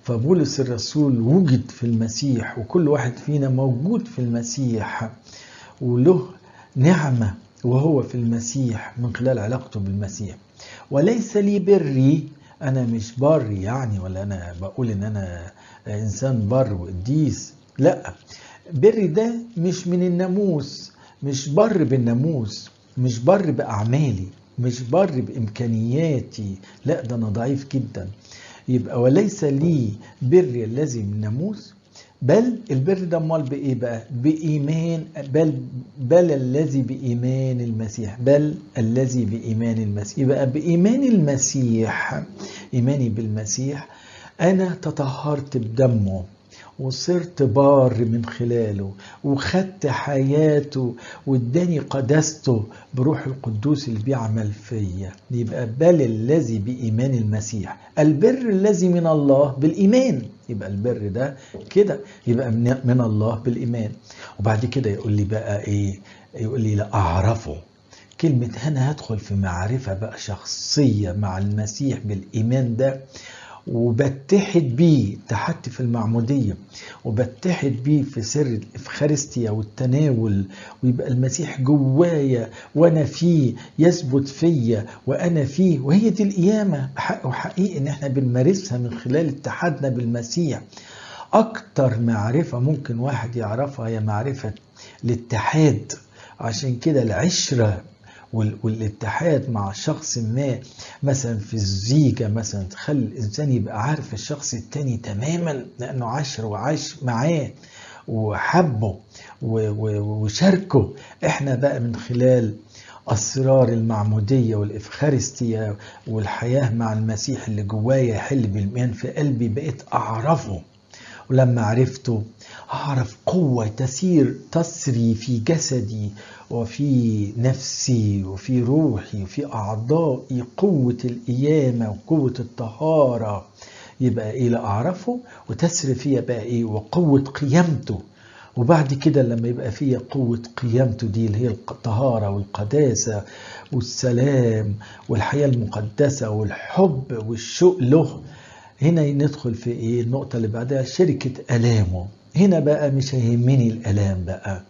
فبولس الرسول وجد في المسيح وكل واحد فينا موجود في المسيح وله نعمة وهو في المسيح من خلال علاقته بالمسيح وليس لي بري أنا مش بر يعني ولا أنا بقول إن أنا إنسان بر وقديس لا بري ده مش من الناموس مش بر بالناموس مش بر بأعمالي مش بر بإمكانياتي لا ده أنا ضعيف جدا يبقى وليس لي بر الذي من الناموس بل البر ده امال بايه بقى بايمان بل بل الذي بايمان المسيح بل الذي بايمان المسيح يبقى بايمان المسيح ايماني بالمسيح انا تطهرت بدمه وصرت بار من خلاله وخدت حياته واداني قداسته بروح القدوس اللي بيعمل فيا يبقى بل الذي بإيمان المسيح البر الذي من الله بالإيمان يبقى البر ده كده يبقى من الله بالإيمان وبعد كده يقول لي بقى إيه يقول لي لا أعرفه كلمة هنا هدخل في معرفة بقى شخصية مع المسيح بالإيمان ده وبتحد بيه اتحدت في المعمودية وبتحد بيه في سر الإفخارستيا والتناول ويبقى المسيح جوايا وأنا فيه يثبت فيا وأنا فيه وهي دي القيامة حق وحقيقي إن احنا بنمارسها من خلال اتحادنا بالمسيح أكتر معرفة ممكن واحد يعرفها هي معرفة الاتحاد عشان كده العشرة والاتحاد مع شخص ما مثلا في الزيجة مثلا تخلي الإنسان يبقى عارف الشخص التاني تماما لأنه عاشر وعاش معاه وحبه وشاركه احنا بقى من خلال أسرار المعمودية والإفخارستية والحياة مع المسيح اللي جوايا يحل بالإيمان في قلبي بقيت أعرفه ولما عرفته أعرف قوة تسير تسري في جسدي وفي نفسي وفي روحي وفي أعضائي قوة القيامة وقوة الطهارة يبقى إيه لا أعرفه وتسري فيا بقى إيه وقوة قيامته وبعد كده لما يبقى فيا قوة قيامته دي اللي هي الطهارة والقداسة والسلام والحياة المقدسة والحب والشوق له هنا ندخل في ايه النقطة اللي بعدها شركة ألامه هنا بقى مش هيهمني الألام بقى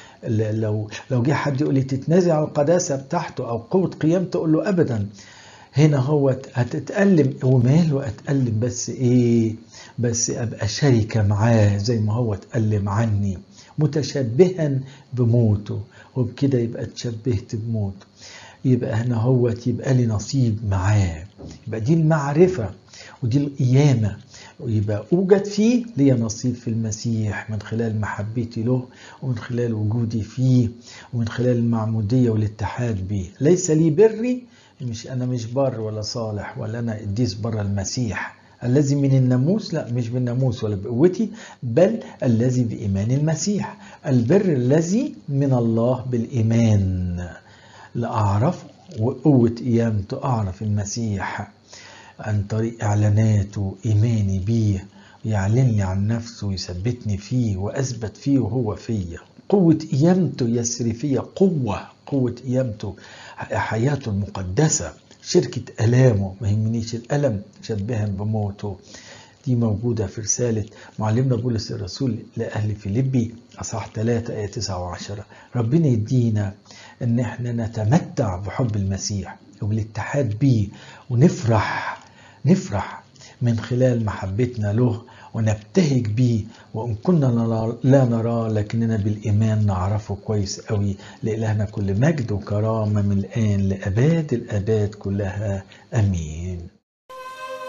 لو لو جه حد يقول لي تتنازع عن القداسة بتاعته أو قوة قيامته أقول له أبدا هنا هو هتتألم وماله أتألم بس إيه بس أبقى شركة معاه زي ما هو اتألم عني متشبها بموته وبكده يبقى اتشبهت بموته يبقى هنا هو يبقى لي نصيب معاه يبقى دي المعرفة ودي القيامة ويبقى أوجد فيه لي نصيب في المسيح من خلال محبتي له ومن خلال وجودي فيه ومن خلال المعمودية والاتحاد به ليس لي بري مش أنا مش بر ولا صالح ولا أنا قديس بر المسيح الذي من الناموس لا مش بالناموس ولا بقوتي بل الذي بإيمان المسيح البر الذي من الله بالإيمان لأعرفه وقوة قيامته أعرف المسيح عن طريق إعلاناته إيماني بيه يعلن لي عن نفسه ويثبتني فيه وأثبت فيه وهو فيا قوة قيامته يسري فيا قوة قوة قيامته حياته المقدسة شركة ألامه ما يهمنيش الألم شبها بموته دي موجودة في رسالة معلمنا بولس الرسول لأهل فيليبي أصحاح 3 آية 9 و10 ربنا يدينا إن احنا نتمتع بحب المسيح وبالاتحاد بيه ونفرح نفرح من خلال محبتنا له ونبتهج بيه وإن كنا لا نراه لكننا بالإيمان نعرفه كويس قوي لإلهنا كل مجد وكرامة من الآن لأباد الآباد كلها أمين